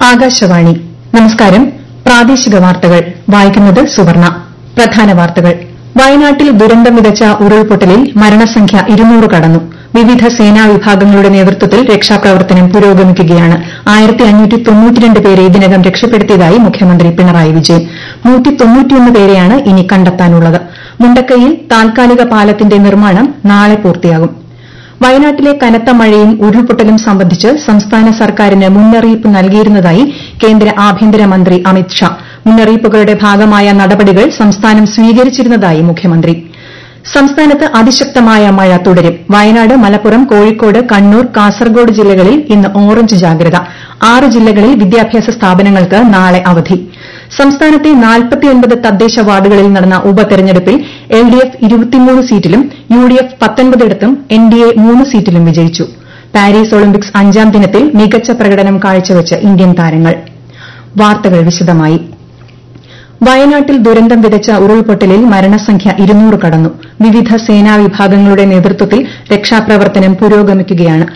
ആകാശവാണി നമസ്കാരം പ്രാദേശിക വാർത്തകൾ വായിക്കുന്നത് സുവർണ പ്രധാന വാർത്തകൾ വയനാട്ടിൽ ദുരന്തം വിതച്ച ഉരുൾപൊട്ടലിൽ മരണസംഖ്യ ഇരുന്നൂറ് കടന്നു വിവിധ സേനാ വിഭാഗങ്ങളുടെ നേതൃത്വത്തിൽ രക്ഷാപ്രവർത്തനം പുരോഗമിക്കുകയാണ് പേരെ ഇതിനകം രക്ഷപ്പെടുത്തിയതായി മുഖ്യമന്ത്രി പിണറായി വിജയൻ പേരെയാണ് ഇനി കണ്ടെത്താനുള്ളത് മുണ്ടക്കൈയിൽ താൽക്കാലിക പാലത്തിന്റെ നിർമ്മാണം നാളെ പൂർത്തിയാകും വയനാട്ടിലെ കനത്ത മഴയും ഉരുൾപൊട്ടലും സംബന്ധിച്ച് സംസ്ഥാന സർക്കാരിന് മുന്നറിയിപ്പ് നൽകിയിരുന്നതായി കേന്ദ്ര ആഭ്യന്തരമന്ത്രി അമിത് ഷാ മുന്നറിയിപ്പുകളുടെ ഭാഗമായ നടപടികൾ സംസ്ഥാനം സ്വീകരിച്ചിരുന്നതായി മുഖ്യമന്ത്രി സംസ്ഥാനത്ത് അതിശക്തമായ മഴ തുടരും വയനാട് മലപ്പുറം കോഴിക്കോട് കണ്ണൂർ കാസർഗോഡ് ജില്ലകളിൽ ഇന്ന് ഓറഞ്ച് ജാഗ്രത ആറ് ജില്ലകളിൽ വിദ്യാഭ്യാസ സ്ഥാപനങ്ങൾക്ക് നാളെ അവധി സംസ്ഥാനത്തെ തദ്ദേശ വാർഡുകളിൽ നടന്ന ഉപതെരഞ്ഞെടുപ്പിൽ എൽഡിഎഫ് സീറ്റിലും യുഡിഎഫ് പത്തൊൻപതിടത്തും എൻഡിഎ മൂന്ന് സീറ്റിലും വിജയിച്ചു പാരീസ് ഒളിമ്പിക്സ് അഞ്ചാം ദിനത്തിൽ മികച്ച പ്രകടനം കാഴ്ചവച്ച് ഇന്ത്യൻ താരങ്ങൾ വാർത്തകൾ വിശദമായി വയനാട്ടിൽ ദുരന്തം വിതച്ച ഉരുൾപൊട്ടലിൽ മരണസംഖ്യ ഇരുന്നൂറ് കടന്നു വിവിധ സേനാ വിഭാഗങ്ങളുടെ നേതൃത്വത്തിൽ രക്ഷാപ്രവർത്തനം പുരോഗമിക്കുകയാണ്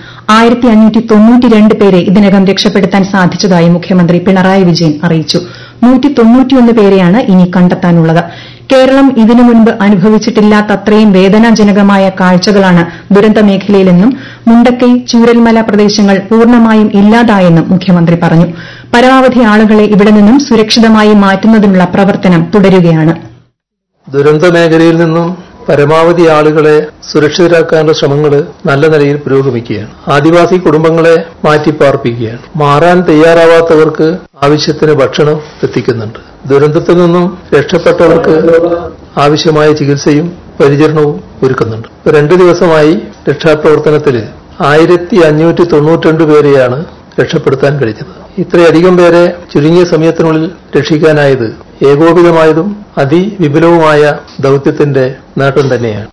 പേരെ ഇതിനകം രക്ഷപ്പെടുത്താൻ സാധിച്ചതായി മുഖ്യമന്ത്രി പിണറായി വിജയൻ അറിയിച്ചു പേരെയാണ് ഇനി കണ്ടെത്താനുള്ളത് കേരളം ഇതിനു മുൻപ് അനുഭവിച്ചിട്ടില്ലാത്തത്രയും വേദനാജനകമായ കാഴ്ചകളാണ് ദുരന്തമേഖലയിലെന്നും മുണ്ടക്കൈ ചൂരൽമല പ്രദേശങ്ങൾ പൂർണ്ണമായും ഇല്ലാതായെന്നും മുഖ്യമന്ത്രി പറഞ്ഞു പരമാവധി ആളുകളെ ഇവിടെ നിന്നും സുരക്ഷിതമായി മാറ്റുന്നതിനുള്ള പ്രവർത്തനം തുടരുകയാണ് ദുരന്തമേഖലയിൽ നിന്നും പരമാവധി ആളുകളെ സുരക്ഷിതരാക്കാനുള്ള ശ്രമങ്ങൾ നല്ല നിലയിൽ പുരോഗമിക്കുകയാണ് ആദിവാസി കുടുംബങ്ങളെ മാറ്റിപ്പാർപ്പിക്കുകയാണ് മാറാൻ തയ്യാറാവാത്തവർക്ക് ആവശ്യത്തിന് ഭക്ഷണം എത്തിക്കുന്നുണ്ട് ദുരന്തത്തിൽ നിന്നും രക്ഷപ്പെട്ടവർക്ക് ആവശ്യമായ ചികിത്സയും പരിചരണവും ഒരുക്കുന്നുണ്ട് രണ്ടു ദിവസമായി രക്ഷാപ്രവർത്തനത്തിൽ ആയിരത്തി അഞ്ഞൂറ്റി തൊണ്ണൂറ്റിരണ്ട് പേരെയാണ് രക്ഷപ്പെടുത്താൻ കഴിഞ്ഞത് ഇത്രയധികം പേരെ ചുരുങ്ങിയ സമയത്തിനുള്ളിൽ രക്ഷിക്കാനായത് ഏകോപിതമായതും അതിവിപുലവുമായ ദൌത്യത്തിന്റെ നേട്ടം തന്നെയാണ്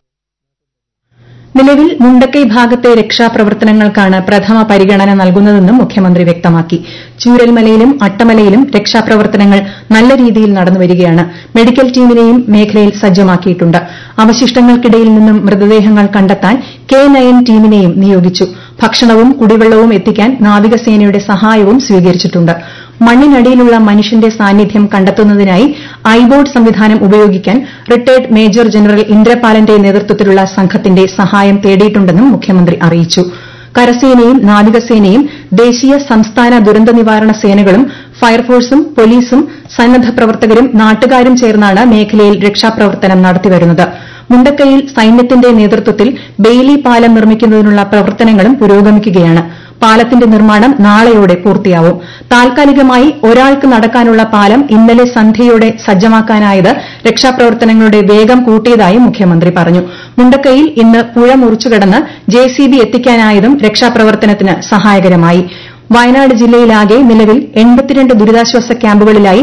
നിലവിൽ മുണ്ടക്കൈ ഭാഗത്തെ രക്ഷാപ്രവർത്തനങ്ങൾക്കാണ് പ്രഥമ പരിഗണന നൽകുന്നതെന്നും മുഖ്യമന്ത്രി വ്യക്തമാക്കി ചൂരൽമലയിലും അട്ടമലയിലും രക്ഷാപ്രവർത്തനങ്ങൾ നല്ല രീതിയിൽ നടന്നുവരികയാണ് മെഡിക്കൽ ടീമിനെയും മേഖലയിൽ സജ്ജമാക്കിയിട്ടുണ്ട് അവശിഷ്ടങ്ങൾക്കിടയിൽ നിന്നും മൃതദേഹങ്ങൾ കണ്ടെത്താൻ കെ നയൻ ടീമിനെയും നിയോഗിച്ചു ഭക്ഷണവും കുടിവെള്ളവും എത്തിക്കാൻ നാവികസേനയുടെ സഹായവും സ്വീകരിച്ചിട്ടുണ്ട് മണ്ണിനടിയിലുള്ള മനുഷ്യന്റെ സാന്നിധ്യം കണ്ടെത്തുന്നതിനായി ഐബോർഡ് സംവിധാനം ഉപയോഗിക്കാൻ റിട്ടയർഡ് മേജർ ജനറൽ ഇന്ദ്രപാലന്റെ നേതൃത്വത്തിലുള്ള സംഘത്തിന്റെ സഹായം തേടിയിട്ടുണ്ടെന്നും മുഖ്യമന്ത്രി അറിയിച്ചു കരസേനയും നാവികസേനയും ദേശീയ സംസ്ഥാന ദുരന്ത നിവാരണ സേനകളും ഫയർഫോഴ്സും പോലീസും സന്നദ്ധ പ്രവർത്തകരും നാട്ടുകാരും ചേർന്നാണ് മേഖലയിൽ രക്ഷാപ്രവർത്തനം നടത്തിവരുന്നത് മുണ്ടക്കൈയിൽ സൈന്യത്തിന്റെ നേതൃത്വത്തിൽ ബെയ്ലി പാലം നിർമ്മിക്കുന്നതിനുള്ള പ്രവർത്തനങ്ങളും പുരോഗമിക്കുകയാണ് പാലത്തിന്റെ നിർമ്മാണം നാളെയോടെ പൂർത്തിയാവും താൽക്കാലികമായി ഒരാൾക്ക് നടക്കാനുള്ള പാലം ഇന്നലെ സന്ധ്യയോടെ സജ്ജമാക്കാനായത് രക്ഷാപ്രവർത്തനങ്ങളുടെ വേഗം കൂട്ടിയതായും മുഖ്യമന്ത്രി പറഞ്ഞു മുണ്ടക്കൈയിൽ ഇന്ന് പുഴ മുറിച്ചുകടന്ന് ജെസിബി എത്തിക്കാനായതും രക്ഷാപ്രവർത്തനത്തിന് സഹായകരമായി വയനാട് ജില്ലയിലാകെ നിലവിൽ ദുരിതാശ്വാസ ക്യാമ്പുകളിലായി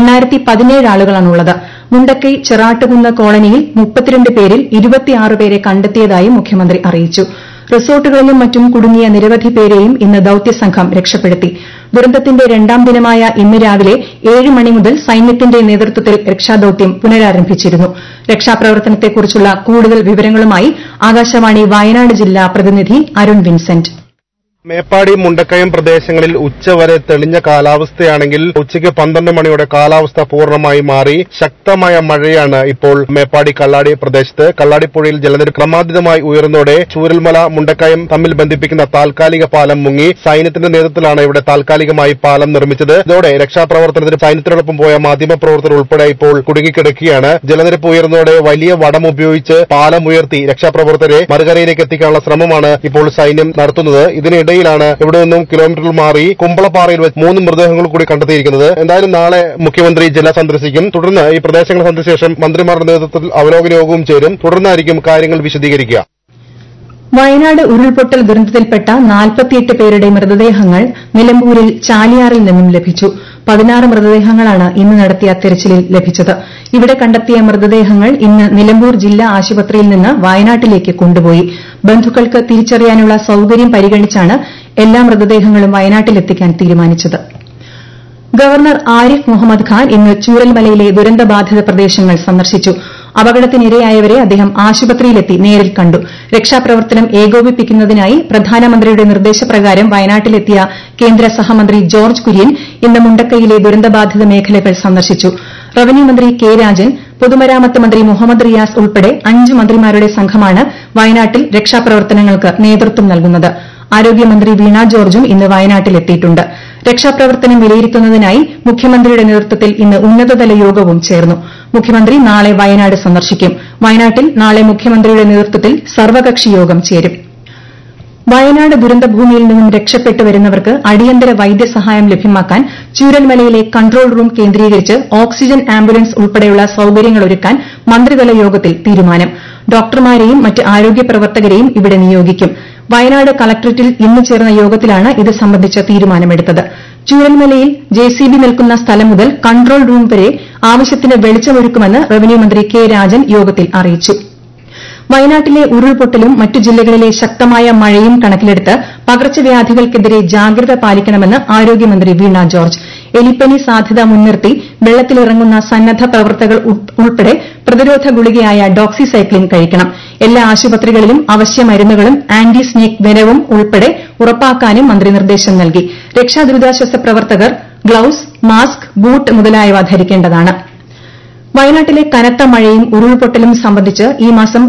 ആളുകളാണുള്ളത് മുണ്ടക്കൈ ചെറാട്ടുകുന്ന് കോളനിയിൽ മുപ്പത്തിരണ്ട് പേരിൽ ഇരുപത്തിയാറ് പേരെ കണ്ടെത്തിയതായും മുഖ്യമന്ത്രി അറിയിച്ചു റിസോർട്ടുകളിലും മറ്റും കുടുങ്ങിയ നിരവധി പേരെയും ഇന്ന് ദൌത്യസംഘം രക്ഷപ്പെടുത്തി ദുരന്തത്തിന്റെ രണ്ടാം ദിനമായ ഇന്ന് രാവിലെ ഏഴ് മണി മുതൽ സൈന്യത്തിന്റെ നേതൃത്വത്തിൽ രക്ഷാദൌത്യം പുനരാരംഭിച്ചിരുന്നു രക്ഷാപ്രവർത്തനത്തെക്കുറിച്ചുള്ള കൂടുതൽ വിവരങ്ങളുമായി ആകാശവാണി വയനാട് ജില്ലാ പ്രതിനിധി അരുൺ വിൻസെന്റ് മേപ്പാടി മുണ്ടക്കയം പ്രദേശങ്ങളിൽ ഉച്ചവരെ തെളിഞ്ഞ കാലാവസ്ഥയാണെങ്കിൽ ഉച്ചയ്ക്ക് പന്ത്രണ്ട് മണിയോടെ കാലാവസ്ഥ പൂർണ്ണമായി മാറി ശക്തമായ മഴയാണ് ഇപ്പോൾ മേപ്പാടി കള്ളാടി പ്രദേശത്ത് കള്ളാടിപ്പുഴയിൽ ജലനിരപ്പ് ക്രമാതീതമായി ഉയർന്നതോടെ ചൂരൽമല മുണ്ടക്കയം തമ്മിൽ ബന്ധിപ്പിക്കുന്ന താൽക്കാലിക പാലം മുങ്ങി സൈന്യത്തിന്റെ നേതൃത്വത്തിലാണ് ഇവിടെ താൽക്കാലികമായി പാലം നിർമ്മിച്ചത് ഇതോടെ രക്ഷാപ്രവർത്തനത്തിന് സൈന്യത്തിനോടൊപ്പം പോയ മാധ്യമപ്രവർത്തകർ ഉൾപ്പെടെ ഇപ്പോൾ കുടുങ്ങിക്കിടക്കുകയാണ് ജലനിരപ്പ് ഉയർന്നതോടെ വലിയ വടം ഉപയോഗിച്ച് പാലം ഉയർത്തി രക്ഷാപ്രവർത്തകരെ മറുകരയിലേക്ക് എത്തിക്കാനുള്ള ശ്രമമാണ് ഇപ്പോൾ സൈന്യം നടത്തുന്നത് ഇതിനിടെ ഇടയിലാണ് ഇവിടെ നിന്നും കിലോമീറ്റർ മാറി കുമ്പളപ്പാറയിൽ വെച്ച് മൂന്ന് മൃതദേഹങ്ങൾ കൂടി കണ്ടെത്തിയിരിക്കുന്നത് എന്തായാലും നാളെ മുഖ്യമന്ത്രി ജില്ല സന്ദർശിക്കും തുടർന്ന് ഈ പ്രദേശങ്ങൾ സന്ദർശിച്ച ശേഷം മന്ത്രിമാരുടെ നേതൃത്വത്തിൽ അവലോകന യോഗവും ചേരും തുടർന്നായിരിക്കും കാര്യങ്ങൾ വിശദീകരിക്കുക വയനാട് ഉരുൾപൊട്ടൽ ദുരന്തത്തിൽപ്പെട്ട നാൽപ്പത്തിയെട്ട് പേരുടെ മൃതദേഹങ്ങൾ നിലമ്പൂരിൽ ചാലിയാറിൽ നിന്നും ലഭിച്ചു പതിനാറ് മൃതദേഹങ്ങളാണ് ഇന്ന് നടത്തിയ തെരച്ചിലിൽ ലഭിച്ചത് ഇവിടെ കണ്ടെത്തിയ മൃതദേഹങ്ങൾ ഇന്ന് നിലമ്പൂർ ജില്ലാ ആശുപത്രിയിൽ നിന്ന് വയനാട്ടിലേക്ക് കൊണ്ടുപോയി ബന്ധുക്കൾക്ക് തിരിച്ചറിയാനുള്ള സൌകര്യം പരിഗണിച്ചാണ് എല്ലാ മൃതദേഹങ്ങളും വയനാട്ടിലെത്തിക്കാൻ തീരുമാനിച്ചത് ഗവർണർ ആരിഫ് മുഹമ്മദ് ഖാൻ ഇന്ന് ചൂരൽമലയിലെ ദുരന്തബാധിത പ്രദേശങ്ങൾ സന്ദർശിച്ചു അപകടത്തിനിരയായവരെ അദ്ദേഹം ആശുപത്രിയിലെത്തി നേരിൽ കണ്ടു രക്ഷാപ്രവർത്തനം ഏകോപിപ്പിക്കുന്നതിനായി പ്രധാനമന്ത്രിയുടെ നിർദ്ദേശപ്രകാരം വയനാട്ടിലെത്തിയ കേന്ദ്ര സഹമന്ത്രി ജോർജ് കുര്യൻ ഇന്ന് മുണ്ടക്കയിലെ ദുരന്തബാധിത മേഖലകൾ സന്ദർശിച്ചു റവന്യൂ മന്ത്രി കെ രാജൻ പൊതുമരാമത്ത് മന്ത്രി മുഹമ്മദ് റിയാസ് ഉൾപ്പെടെ അഞ്ച് മന്ത്രിമാരുടെ സംഘമാണ് വയനാട്ടിൽ രക്ഷാപ്രവർത്തനങ്ങൾക്ക് നേതൃത്വം നൽകുന്നത് ആരോഗ്യമന്ത്രി വീണ ജോർജും ഇന്ന് വയനാട്ടിലെത്തിയിട്ടുണ്ട് രക്ഷാപ്രവർത്തനം വിലയിരുത്തുന്നതിനായി മുഖ്യമന്ത്രിയുടെ നേതൃത്വത്തിൽ ഇന്ന് ഉന്നതതല യോഗവും ചേർന്നു മുഖ്യമന്ത്രി നാളെ വയനാട് സന്ദർശിക്കും വയനാട്ടിൽ നാളെ മുഖ്യമന്ത്രിയുടെ നേതൃത്വത്തിൽ സർവകക്ഷി യോഗം ചേരും വയനാട് ദുരന്തഭൂമിയിൽ നിന്നും രക്ഷപ്പെട്ടു വരുന്നവർക്ക് അടിയന്തര വൈദ്യസഹായം ലഭ്യമാക്കാൻ ചൂരൽമലയിലെ കൺട്രോൾ റൂം കേന്ദ്രീകരിച്ച് ഓക്സിജൻ ആംബുലൻസ് ഉൾപ്പെടെയുള്ള സൌകര്യങ്ങൾ ഒരുക്കാൻ മന്ത്രിതല യോഗത്തിൽ തീരുമാനം ഡോക്ടർമാരെയും മറ്റ് ആരോഗ്യ പ്രവർത്തകരെയും ഇവിടെ നിയോഗിക്കും വയനാട് കളക്ടറേറ്റിൽ ഇന്ന് ചേർന്ന യോഗത്തിലാണ് ഇത് സംബന്ധിച്ച തീരുമാനമെടുത്തത് ചൂരൽമലയിൽ ജെസിബി നിൽക്കുന്ന സ്ഥലം മുതൽ കൺട്രോൾ റൂം വരെ ആവശ്യത്തിന് വെളിച്ചമൊരുക്കുമെന്ന് റവന്യൂ മന്ത്രി കെ രാജൻ യോഗത്തിൽ അറിയിച്ചു വയനാട്ടിലെ ഉരുൾപൊട്ടലും മറ്റു ജില്ലകളിലെ ശക്തമായ മഴയും കണക്കിലെടുത്ത് പകർച്ചവ്യാധികൾക്കെതിരെ ജാഗ്രത പാലിക്കണമെന്ന് ആരോഗ്യമന്ത്രി വീണ ജോർജ് എലിപ്പനി സാധ്യത മുൻനിർത്തി വെള്ളത്തിലിറങ്ങുന്ന സന്നദ്ധ പ്രവർത്തകർ ഉൾപ്പെടെ പ്രതിരോധ ഗുളികയായ ഡോക്സിസൈക്ലിൻ കഴിക്കണം എല്ലാ ആശുപത്രികളിലും അവശ്യ മരുന്നുകളും ആന്റി സ്നേക് വെനവും ഉൾപ്പെടെ ഉറപ്പാക്കാനും മന്ത്രി നിർദ്ദേശം നൽകി രക്ഷാദുരിതാശ്വാസ പ്രവർത്തകർ ഗ്ലൌസ് മാസ്ക് ബൂട്ട് മുതലായവ ധരിക്കേണ്ടതാണ് വയനാട്ടിലെ കനത്ത മഴയും ഉരുൾപൊട്ടലും സംബന്ധിച്ച് ഈ മാസം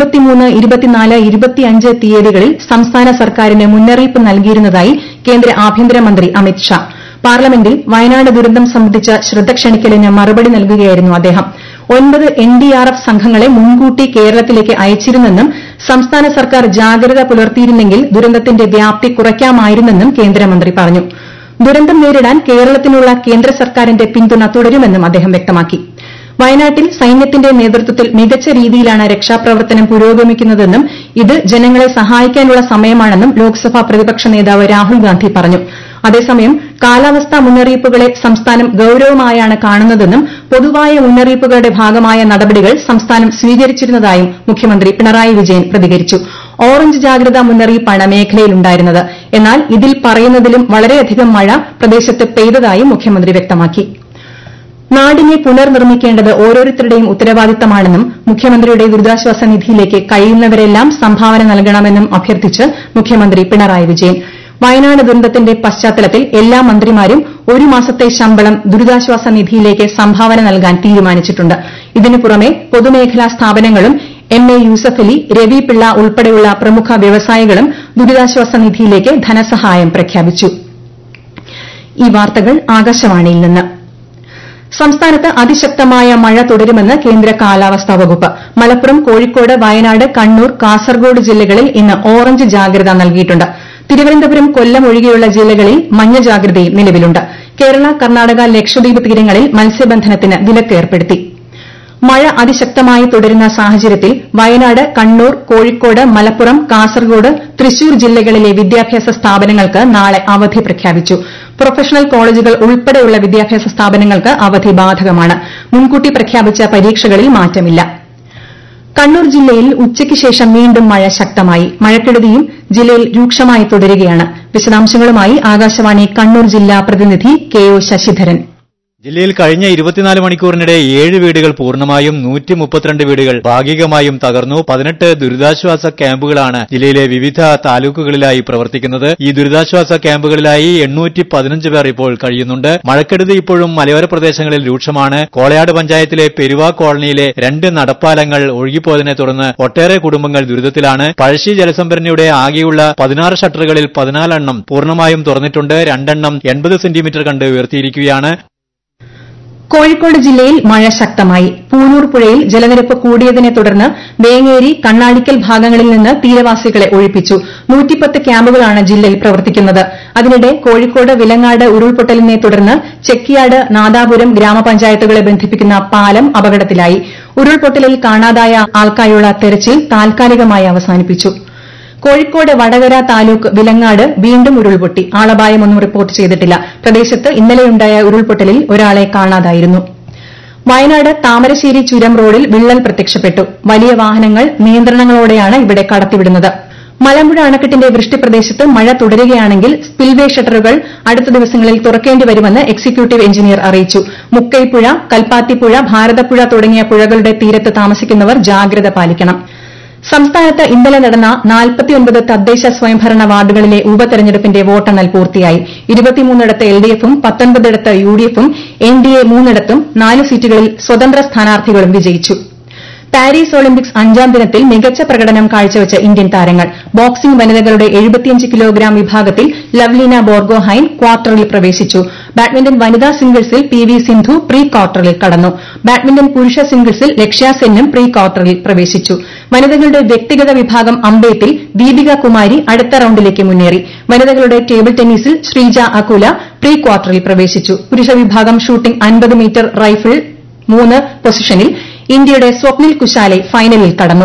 തീയതികളിൽ സംസ്ഥാന സർക്കാരിന് മുന്നറിയിപ്പ് നൽകിയിരുന്നതായി കേന്ദ്ര ആഭ്യന്തരമന്ത്രി അമിത് ഷാ പാർലമെന്റിൽ വയനാട് ദുരന്തം സംബന്ധിച്ച ശ്രദ്ധ ക്ഷണിക്കലിന് മറുപടി നൽകുകയായിരുന്നു അദ്ദേഹം ഒൻപത് എൻഡിആർഎഫ് സംഘങ്ങളെ മുൻകൂട്ടി കേരളത്തിലേക്ക് അയച്ചിരുന്നെന്നും സംസ്ഥാന സർക്കാർ ജാഗ്രത പുലർത്തിയിരുന്നെങ്കിൽ ദുരന്തത്തിന്റെ വ്യാപ്തി കുറയ്ക്കാമായിരുന്നെന്നും കേന്ദ്രമന്ത്രി പറഞ്ഞു ദുരന്തം നേരിടാൻ കേരളത്തിനുള്ള കേന്ദ്ര സർക്കാരിന്റെ പിന്തുണ തുടരുമെന്നും അദ്ദേഹം വ്യക്തമാക്കി വയനാട്ടിൽ സൈന്യത്തിന്റെ നേതൃത്വത്തിൽ മികച്ച രീതിയിലാണ് രക്ഷാപ്രവർത്തനം പുരോഗമിക്കുന്നതെന്നും ഇത് ജനങ്ങളെ സഹായിക്കാനുള്ള സമയമാണെന്നും ലോക്സഭാ പ്രതിപക്ഷ നേതാവ് രാഹുൽ ഗാന്ധി പറഞ്ഞു അതേസമയം കാലാവസ്ഥാ മുന്നറിയിപ്പുകളെ സംസ്ഥാനം ഗൌരവമായാണ് കാണുന്നതെന്നും പൊതുവായ മുന്നറിയിപ്പുകളുടെ ഭാഗമായ നടപടികൾ സംസ്ഥാനം സ്വീകരിച്ചിരുന്നതായും മുഖ്യമന്ത്രി പിണറായി വിജയൻ പ്രതികരിച്ചു ഓറഞ്ച് ജാഗ്രതാ മുന്നറിയിപ്പാണ് മേഖലയിലുണ്ടായിരുന്നത് എന്നാൽ ഇതിൽ പറയുന്നതിലും വളരെയധികം മഴ പ്രദേശത്ത് പെയ്തതായും മുഖ്യമന്ത്രി വ്യക്തമാക്കി നാടിനെ പുനർനിർമ്മിക്കേണ്ടത് ഓരോരുത്തരുടെയും ഉത്തരവാദിത്തമാണെന്നും മുഖ്യമന്ത്രിയുടെ ദുരിതാശ്വാസ നിധിയിലേക്ക് കഴിയുന്നവരെല്ലാം സംഭാവന നൽകണമെന്നും അഭ്യർത്ഥിച്ച് മുഖ്യമന്ത്രി പിണറായി വിജയൻ വയനാട് ദുരന്തത്തിന്റെ പശ്ചാത്തലത്തിൽ എല്ലാ മന്ത്രിമാരും ഒരു മാസത്തെ ശമ്പളം ദുരിതാശ്വാസ നിധിയിലേക്ക് സംഭാവന നൽകാൻ തീരുമാനിച്ചിട്ടുണ്ട് ഇതിനു പുറമെ പൊതുമേഖലാ സ്ഥാപനങ്ങളും എം എ യൂസഫലി രവി പിള്ള ഉൾപ്പെടെയുള്ള പ്രമുഖ വ്യവസായികളും ദുരിതാശ്വാസ നിധിയിലേക്ക് ധനസഹായം പ്രഖ്യാപിച്ചു ഈ വാർത്തകൾ ആകാശവാണിയിൽ നിന്ന് സംസ്ഥാനത്ത് അതിശക്തമായ മഴ തുടരുമെന്ന് കേന്ദ്ര കാലാവസ്ഥാ വകുപ്പ് മലപ്പുറം കോഴിക്കോട് വയനാട് കണ്ണൂർ കാസർഗോഡ് ജില്ലകളിൽ ഇന്ന് ഓറഞ്ച് ജാഗ്രത നൽകിയിട്ടുണ്ട് തിരുവനന്തപുരം കൊല്ലം ഒഴികെയുള്ള ജില്ലകളിൽ മഞ്ഞ ജാഗ്രതയും നിലവിലുണ്ട് കേരള കർണാടക ലക്ഷദ്വീപ് തീരങ്ങളിൽ മത്സ്യബന്ധനത്തിന് വിലക്ക് ഏർപ്പെടുത്തി മഴ അതിശക്തമായി തുടരുന്ന സാഹചര്യത്തിൽ വയനാട് കണ്ണൂർ കോഴിക്കോട് മലപ്പുറം കാസർഗോഡ് തൃശൂർ ജില്ലകളിലെ വിദ്യാഭ്യാസ സ്ഥാപനങ്ങൾക്ക് നാളെ അവധി പ്രഖ്യാപിച്ചു പ്രൊഫഷണൽ കോളേജുകൾ ഉൾപ്പെടെയുള്ള വിദ്യാഭ്യാസ സ്ഥാപനങ്ങൾക്ക് അവധി ബാധകമാണ് മുൻകൂട്ടി പ്രഖ്യാപിച്ച പരീക്ഷകളിൽ മാറ്റമില്ല കണ്ണൂർ ജില്ലയിൽ ഉച്ചയ്ക്ക് ശേഷം വീണ്ടും മഴ ശക്തമായി മഴക്കെടുതിയും ജില്ലയിൽ രൂക്ഷമായി തുടരുകയാണ് വിശദാംശങ്ങളുമായി ആകാശവാണി കണ്ണൂർ ജില്ലാ പ്രതിനിധി കെ ഒ ശശിധരൻ ജില്ലയിൽ കഴിഞ്ഞ ഇരുപത്തിനാല് മണിക്കൂറിനിടെ ഏഴ് വീടുകൾ പൂർണ്ണമായും നൂറ്റി മുപ്പത്തിരണ്ട് വീടുകൾ ഭാഗികമായും തകർന്നു പതിനെട്ട് ദുരിതാശ്വാസ ക്യാമ്പുകളാണ് ജില്ലയിലെ വിവിധ താലൂക്കുകളിലായി പ്രവർത്തിക്കുന്നത് ഈ ദുരിതാശ്വാസ ക്യാമ്പുകളിലായി എണ്ണൂറ്റി പതിനഞ്ച് പേർ ഇപ്പോൾ കഴിയുന്നുണ്ട് മഴക്കെടുതി ഇപ്പോഴും മലയോര പ്രദേശങ്ങളിൽ രൂക്ഷമാണ് കോളയാട് പഞ്ചായത്തിലെ പെരുവ കോളനിയിലെ രണ്ട് നടപ്പാലങ്ങൾ ഒഴുകിപ്പോയതിനെ തുടർന്ന് ഒട്ടേറെ കുടുംബങ്ങൾ ദുരിതത്തിലാണ് പഴശ്ശി ജലസംഭരണിയുടെ ആകെയുള്ള പതിനാറ് ഷട്ടറുകളിൽ പതിനാലെണ്ണം പൂർണ്ണമായും തുറന്നിട്ടുണ്ട് രണ്ടെണ്ണം എൺപത് സെന്റിമീറ്റർ കണ്ട് ഉയർത്തിയിരിക്കുകയാണ് കോഴിക്കോട് ജില്ലയിൽ മഴ ശക്തമായി പൂനൂർ പുഴയിൽ ജലനിരപ്പ് കൂടിയതിനെ തുടർന്ന് വേങ്ങേരി കണ്ണാടിക്കൽ ഭാഗങ്ങളിൽ നിന്ന് തീരവാസികളെ ഒഴിപ്പിച്ചു നൂറ്റിപ്പത്ത് ക്യാമ്പുകളാണ് ജില്ലയിൽ പ്രവർത്തിക്കുന്നത് അതിനിടെ കോഴിക്കോട് വിലങ്ങാട് ഉരുൾപൊട്ടലിനെ തുടർന്ന് ചെക്കിയാട് നാദാപുരം ഗ്രാമപഞ്ചായത്തുകളെ ബന്ധിപ്പിക്കുന്ന പാലം അപകടത്തിലായി ഉരുൾപൊട്ടലിൽ കാണാതായ ആൾക്കായുള്ള തെരച്ചിൽ താൽക്കാലികമായി അവസാനിപ്പിച്ചു കോഴിക്കോട് വടകര താലൂക്ക് വിലങ്ങാട് വീണ്ടും ഉരുൾപൊട്ടി ആളപായമൊന്നും റിപ്പോർട്ട് ചെയ്തിട്ടില്ല പ്രദേശത്ത് ഇന്നലെയുണ്ടായ ഉരുൾപൊട്ടലിൽ ഒരാളെ കാണാതായിരുന്നു വയനാട് താമരശ്ശേരി ചുരം റോഡിൽ വിള്ളൽ പ്രത്യക്ഷപ്പെട്ടു വലിയ വാഹനങ്ങൾ നിയന്ത്രണങ്ങളോടെയാണ് ഇവിടെ കടത്തിവിടുന്നത് മലമ്പുഴ അണക്കെട്ടിന്റെ വൃഷ്ടിപ്രദേശത്ത് മഴ തുടരുകയാണെങ്കിൽ സ്പിൽവേ ഷട്ടറുകൾ അടുത്ത ദിവസങ്ങളിൽ തുറക്കേണ്ടി വരുമെന്ന് എക്സിക്യൂട്ടീവ് എഞ്ചിനീയർ അറിയിച്ചു മുക്കൈപ്പുഴ കൽപ്പാത്തിപ്പുഴ ഭാരതപ്പുഴ തുടങ്ങിയ പുഴകളുടെ തീരത്ത് താമസിക്കുന്നവർ ജാഗ്രത പാലിക്കണം സംസ്ഥാനത്ത് ഇന്നലെ നടന്ന നാൽപ്പത്തിയൊൻപത് തദ്ദേശ സ്വയംഭരണ വാർഡുകളിലെ ഉപതെരഞ്ഞെടുപ്പിന്റെ വോട്ടെണ്ണൽ പൂർത്തിയായി ഇരുപത്തിമൂന്നിടത്ത് എൽഡിഎഫും പത്തൊൻപതിടത്ത് യുഡിഎഫും എൻഡിഎ മൂന്നിടത്തും നാല് സീറ്റുകളിൽ സ്വതന്ത്ര സ്ഥാനാർത്ഥികളും വിജയിച്ചു പാരീസ് ഒളിമ്പിക്സ് അഞ്ചാം ദിനത്തിൽ മികച്ച പ്രകടനം കാഴ്ചവെച്ച ഇന്ത്യൻ താരങ്ങൾ ബോക്സിംഗ് വനിതകളുടെ കിലോഗ്രാം വിഭാഗത്തിൽ ലവ്ലീന ബോർഗോഹൈൻ ക്വാർട്ടറിൽ പ്രവേശിച്ചു ബാഡ്മിന്റൺ വനിതാ സിംഗിൾസിൽ പി വി സിന്ധു പ്രീ ക്വാർട്ടറിൽ കടന്നു ബാഡ്മിന്റൺ പുരുഷ സിംഗിൾസിൽ ലക്ഷ്യ സെന്നും പ്രീ ക്വാർട്ടറിൽ പ്രവേശിച്ചു വനിതകളുടെ വ്യക്തിഗത വിഭാഗം അമ്പെയ്ത്തിൽ ദീപിക കുമാരി അടുത്ത റൌണ്ടിലേക്ക് മുന്നേറി വനിതകളുടെ ടേബിൾ ടെന്നീസിൽ ശ്രീജ അകുല പ്രീ ക്വാർട്ടറിൽ പ്രവേശിച്ചു പുരുഷ വിഭാഗം ഷൂട്ടിംഗ് അൻപത് മീറ്റർ റൈഫിൾ മൂന്ന് പൊസിഷനിൽ ഇന്ത്യയുടെ സ്വപ്നിൽ കുശാലെ ഫൈനലിൽ കടന്നു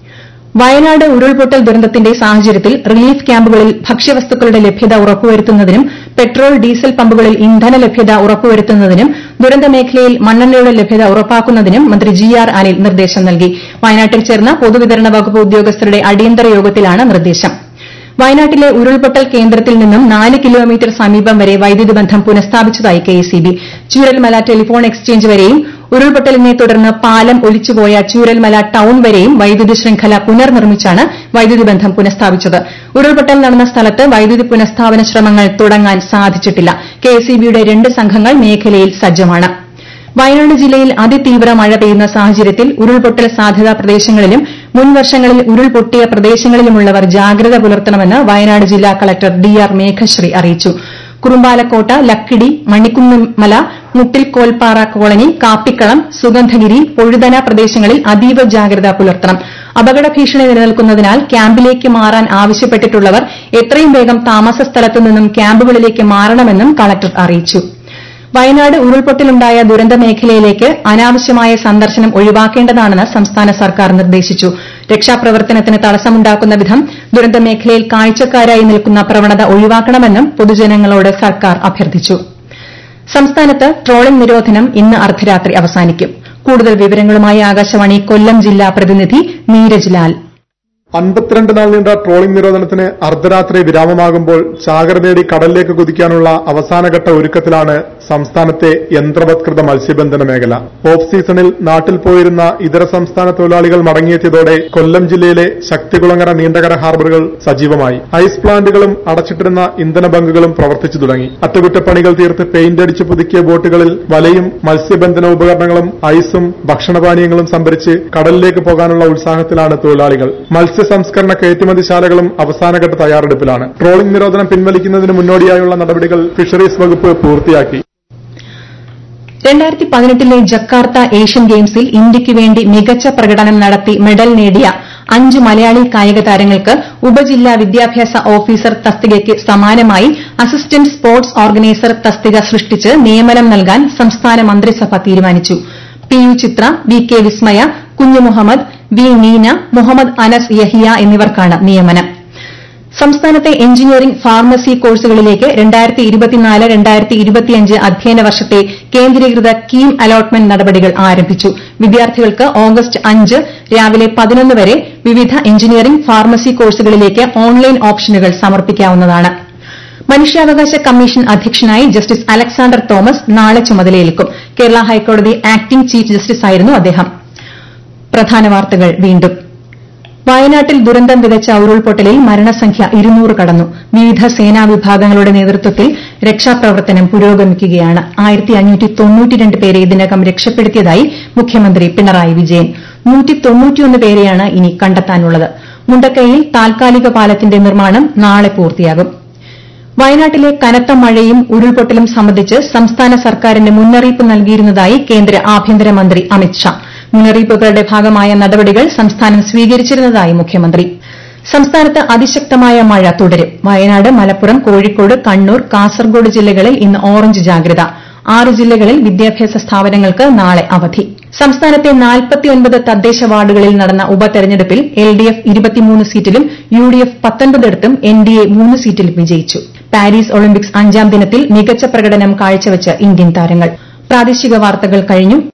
വയനാട് ഉരുൾപൊട്ടൽ ദുരന്തത്തിന്റെ സാഹചര്യത്തിൽ റിലീഫ് ക്യാമ്പുകളിൽ ഭക്ഷ്യവസ്തുക്കളുടെ ലഭ്യത ഉറപ്പുവരുത്തുന്നതിനും പെട്രോൾ ഡീസൽ പമ്പുകളിൽ ഇന്ധന ലഭ്യത ഉറപ്പുവരുത്തുന്നതിനും ദുരന്ത മേഖലയിൽ മണ്ണെണ്ണയുടെ ലഭ്യത ഉറപ്പാക്കുന്നതിനും മന്ത്രി ജി ആർ അനിൽ നിർദ്ദേശം നൽകി വയനാട്ടിൽ ചേർന്ന പൊതുവിതരണ വകുപ്പ് ഉദ്യോഗസ്ഥരുടെ അടിയന്തര യോഗത്തിലാണ് നിർദ്ദേശം വയനാട്ടിലെ ഉരുൾപൊട്ടൽ കേന്ദ്രത്തിൽ നിന്നും നാല് കിലോമീറ്റർ സമീപം വരെ വൈദ്യുതി ബന്ധം പുനഃസ്ഥാപിച്ചതായി കെഎസ്ഇബി ചൂരൽമല ടെലിഫോൺ എക്സ്ചേഞ്ച് വരെയും ഉരുൾപൊട്ടലിനെ തുടർന്ന് പാലം ഒലിച്ചുപോയ ചൂരൽമല ടൌൺ വരെയും വൈദ്യുതി ശൃംഖല പുനർനിർമ്മിച്ചാണ് വൈദ്യുതി ബന്ധം പുനഃസ്ഥാപിച്ചത് ഉരുൾപൊട്ടൽ നടന്ന സ്ഥലത്ത് വൈദ്യുതി പുനഃസ്ഥാപന ശ്രമങ്ങൾ തുടങ്ങാൻ സാധിച്ചിട്ടില്ല കെഎസ്ഇബിയുടെ രണ്ട് സംഘങ്ങൾ മേഖലയിൽ സജ്ജമാണ് വയനാട് ജില്ലയിൽ അതിതീവ്ര മഴ പെയ്യുന്ന സാഹചര്യത്തിൽ ഉരുൾപൊട്ടൽ സാധ്യതാ പ്രദേശങ്ങളിലും മുൻവർഷങ്ങളിൽ ഉരുൾപൊട്ടിയ പ്രദേശങ്ങളിലുമുള്ളവർ ജാഗ്രത പുലർത്തണമെന്ന് വയനാട് ജില്ലാ കളക്ടർ ഡി ആർ മേഘശ്രീ അറിയിച്ചു കുറുമ്പാലക്കോട്ട ലക്കിടി മണിക്കുന്നുമല മുട്ടിൽക്കോൽപ്പാറ കോളനി കാപ്പിക്കളം സുഗന്ധഗിരി പൊഴുതന പ്രദേശങ്ങളിൽ അതീവ ജാഗ്രത പുലർത്തണം അപകട ഭീഷണി നിലനിൽക്കുന്നതിനാൽ ക്യാമ്പിലേക്ക് മാറാൻ ആവശ്യപ്പെട്ടിട്ടുള്ളവർ എത്രയും വേഗം താമസ സ്ഥലത്തു നിന്നും ക്യാമ്പുകളിലേക്ക് മാറണമെന്നും കളക്ടർ അറിയിച്ചു വയനാട് ഉരുൾപൊട്ടലുണ്ടായ ദുരന്ത മേഖലയിലേക്ക് അനാവശ്യമായ സന്ദർശനം ഒഴിവാക്കേണ്ടതാണെന്ന് സംസ്ഥാന സർക്കാർ നിർദ്ദേശിച്ചു രക്ഷാപ്രവർത്തനത്തിന് തടസ്സമുണ്ടാക്കുന്ന വിധം ദുരന്ത മേഖലയിൽ കാഴ്ചക്കാരായി നിൽക്കുന്ന പ്രവണത ഒഴിവാക്കണമെന്നും പൊതുജനങ്ങളോട് സർക്കാർ അഭ്യർത്ഥിച്ചു സംസ്ഥാനത്ത് ട്രോളിംഗ് നിരോധനം ഇന്ന് അർദ്ധരാത്രി അവസാനിക്കും കൂടുതൽ വിവരങ്ങളുമായി ആകാശവാണി കൊല്ലം ജില്ലാ പ്രതിനിധി നീരജ് ലാൽ അൻപത്തിരണ്ട് നാൾ നീണ്ട ട്രോളിംഗ് നിരോധനത്തിന് അർദ്ധരാത്രി വിരാമമാകുമ്പോൾ ചാകര നേടി കടലിലേക്ക് കുതിക്കാനുള്ള അവസാനഘട്ട ഒരുക്കത്തിലാണ് സംസ്ഥാനത്തെ യന്ത്രവത്കൃത മത്സ്യബന്ധന മേഖല ഓഫ് സീസണിൽ നാട്ടിൽ പോയിരുന്ന ഇതര സംസ്ഥാന തൊഴിലാളികൾ മടങ്ങിയെത്തിയതോടെ കൊല്ലം ജില്ലയിലെ ശക്തികുളങ്ങര നീണ്ടകര ഹാർബറുകൾ സജീവമായി ഐസ് പ്ലാന്റുകളും അടച്ചിട്ടിരുന്ന ഇന്ധന ബങ്കുകളും പ്രവർത്തിച്ചു തുടങ്ങി അറ്റകുറ്റപ്പണികൾ തീർത്ത് പെയിന്റ് അടിച്ച് പുതുക്കിയ ബോട്ടുകളിൽ വലയും മത്സ്യബന്ധന ഉപകരണങ്ങളും ഐസും ഭക്ഷണപാനീയങ്ങളും സംഭരിച്ച് കടലിലേക്ക് പോകാനുള്ള ഉത്സാഹത്തിലാണ് തൊഴിലാളികൾ മത്സ്യ സംസ്കരണ കയറ്റുമതിശാലകളും അവസാനഘട്ട തയ്യാറെടുപ്പിലാണ് ട്രോളിംഗ് നിരോധനം പിൻവലിക്കുന്നതിന് മുന്നോടിയായുള്ള നടപടികൾ ഫിഷറീസ് വകുപ്പ് പൂർത്തിയാക്കി രണ്ടായിരത്തി പതിനെട്ടിലെ ജക്കാർത്ത ഏഷ്യൻ ഗെയിംസിൽ ഇന്ത്യയ്ക്ക് വേണ്ടി മികച്ച പ്രകടനം നടത്തി മെഡൽ നേടിയ അഞ്ച് മലയാളി കായിക താരങ്ങൾക്ക് ഉപജില്ലാ വിദ്യാഭ്യാസ ഓഫീസർ തസ്തികയ്ക്ക് സമാനമായി അസിസ്റ്റന്റ് സ്പോർട്സ് ഓർഗനൈസർ തസ്തിക സൃഷ്ടിച്ച് നിയമനം നൽകാൻ സംസ്ഥാന മന്ത്രിസഭ തീരുമാനിച്ചു P U Chithra V K Vismaya Kunju Muhammad V Neena Muhammad Anas Yahiya എന്നിവർക്കാണ് നിയമനം സംസ്ഥാനത്തെ എഞ്ചിനീയറിംഗ് ഫാർമസി കോഴ്സുകളിലേക്ക് അധ്യയന വർഷത്തെ കേന്ദ്രീകൃത കീം അലോട്ട്മെന്റ് നടപടികൾ ആരംഭിച്ചു വിദ്യാർത്ഥികൾക്ക് ഓഗസ്റ്റ് അഞ്ച് രാവിലെ പതിനൊന്ന് വരെ വിവിധ എഞ്ചിനീയറിംഗ് ഫാർമസി കോഴ്സുകളിലേക്ക് ഓൺലൈൻ ഓപ്ഷനുകൾ സമർപ്പിക്കാവുന്നതാണ് മനുഷ്യാവകാശ കമ്മീഷൻ അധ്യക്ഷനായി ജസ്റ്റിസ് അലക്സാണ്ടർ തോമസ് നാളെ ചുമതലയേൽക്കും കേരള ഹൈക്കോടതി ആക്ടിംഗ് ചീഫ് ജസ്റ്റിസായിരുന്നു അദ്ദേഹം പ്രധാന വാർത്തകൾ വീണ്ടും വയനാട്ടിൽ ദുരന്തം വിതച്ച ഉരുൾപൊട്ടലിൽ മരണസംഖ്യ ഇരുന്നൂറ് കടന്നു വിവിധ സേനാ വിഭാഗങ്ങളുടെ നേതൃത്വത്തിൽ രക്ഷാപ്രവർത്തനം പുരോഗമിക്കുകയാണ് പേരെ ഇതിനകം രക്ഷപ്പെടുത്തിയതായി മുഖ്യമന്ത്രി പിണറായി വിജയൻ പേരെയാണ് ഇനി കണ്ടെത്താനുള്ളത് മുണ്ടക്കയിൽ താൽക്കാലിക പാലത്തിന്റെ നിർമ്മാണം നാളെ പൂർത്തിയാകും വയനാട്ടിലെ കനത്ത മഴയും ഉരുൾപൊട്ടലും സംബന്ധിച്ച് സംസ്ഥാന സർക്കാരിന് മുന്നറിയിപ്പ് നൽകിയിരുന്നതായി കേന്ദ്ര ആഭ്യന്തരമന്ത്രി അമിത്ഷാ മുന്നറിയിപ്പുകളുടെ ഭാഗമായ നടപടികൾ സംസ്ഥാനം സ്വീകരിച്ചിരുന്നതായി മുഖ്യമന്ത്രി സംസ്ഥാനത്ത് അതിശക്തമായ മഴ തുടരും വയനാട് മലപ്പുറം കോഴിക്കോട് കണ്ണൂർ കാസർഗോഡ് ജില്ലകളിൽ ഇന്ന് ഓറഞ്ച് ജാഗ്രത ആറ് ജില്ലകളിൽ വിദ്യാഭ്യാസ സ്ഥാപനങ്ങൾക്ക് നാളെ അവധി സംസ്ഥാനത്തെ നാൽപ്പത്തിയൊൻപത് തദ്ദേശ വാർഡുകളിൽ നടന്ന ഉപതെരഞ്ഞെടുപ്പിൽ എൽഡിഎഫ് ഇരുപത്തിമൂന്ന് സീറ്റിലും യുഡിഎഫ് പത്തൊൻപതിടത്തും എൻഡിഎ മൂന്ന് സീറ്റിലും വിജയിച്ചു പാരീസ് ഒളിമ്പിക്സ് അഞ്ചാം ദിനത്തിൽ മികച്ച പ്രകടനം കാഴ്ചവെച്ച് ഇന്ത്യൻ താരങ്ങൾ പ്രാദേശിക വാർത്തകൾ കഴിഞ്ഞു